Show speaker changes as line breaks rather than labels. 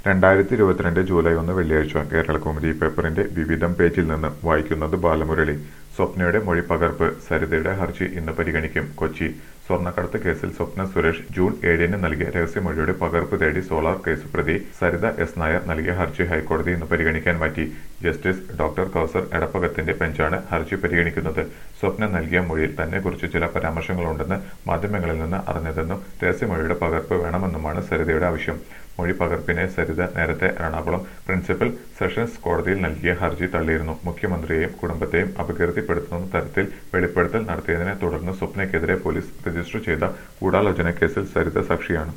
രണ്ടായിരത്തി ഇരുപത്തിരണ്ട് ജൂലൈ ഒന്ന് വെള്ളിയാഴ്ച കേരളകൗമുദി പേപ്പറിന്റെ വിവിധം പേജിൽ നിന്ന് വായിക്കുന്നത് ബാലമുരളി സ്വപ്നയുടെ മൊഴി പകർപ്പ് സരിതയുടെ ഹർജി ഇന്ന് പരിഗണിക്കും കൊച്ചി സ്വർണ്ണക്കടത്ത് കേസിൽ സ്വപ്ന സുരേഷ് ജൂൺ ഏഴിന് നൽകിയ രഹസ്യമൊഴിയുടെ പകർപ്പ് തേടി സോളാർ കേസ് പ്രതി സരിത എസ് നായർ നൽകിയ ഹർജി ഹൈക്കോടതി ഇന്ന് പരിഗണിക്കാൻ മാറ്റി ജസ്റ്റിസ് ഡോക്ടർ കൗസർ എടപ്പകത്തിന്റെ ബെഞ്ചാണ് ഹർജി പരിഗണിക്കുന്നത് സ്വപ്ന നൽകിയ മൊഴിയിൽ തന്നെക്കുറിച്ച് ചില പരാമർശങ്ങളുണ്ടെന്ന് മാധ്യമങ്ങളിൽ നിന്ന് അറിഞ്ഞതെന്നും രഹസ്യമൊഴിയുടെ പകർപ്പ് വേണമെന്നുമാണ് സരിതയുടെ ആവശ്യം മൊഴി പകർപ്പിനെ സരിത നേരത്തെ എറണാകുളം പ്രിൻസിപ്പൽ സെഷൻസ് കോടതിയിൽ നൽകിയ ഹർജി തള്ളിയിരുന്നു മുഖ്യമന്ത്രിയെയും കുടുംബത്തെയും അപകീർത്തിപ്പെടുത്തുന്ന തരത്തിൽ വെളിപ്പെടുത്തൽ നടത്തിയതിനെ തുടർന്ന് സ്വപ്നയ്ക്കെതിരെ പോലീസ് രജിസ്റ്റർ ചെയ്ത ഗൂഢാലോചന കേസിൽ സരിത സാക്ഷിയാണ്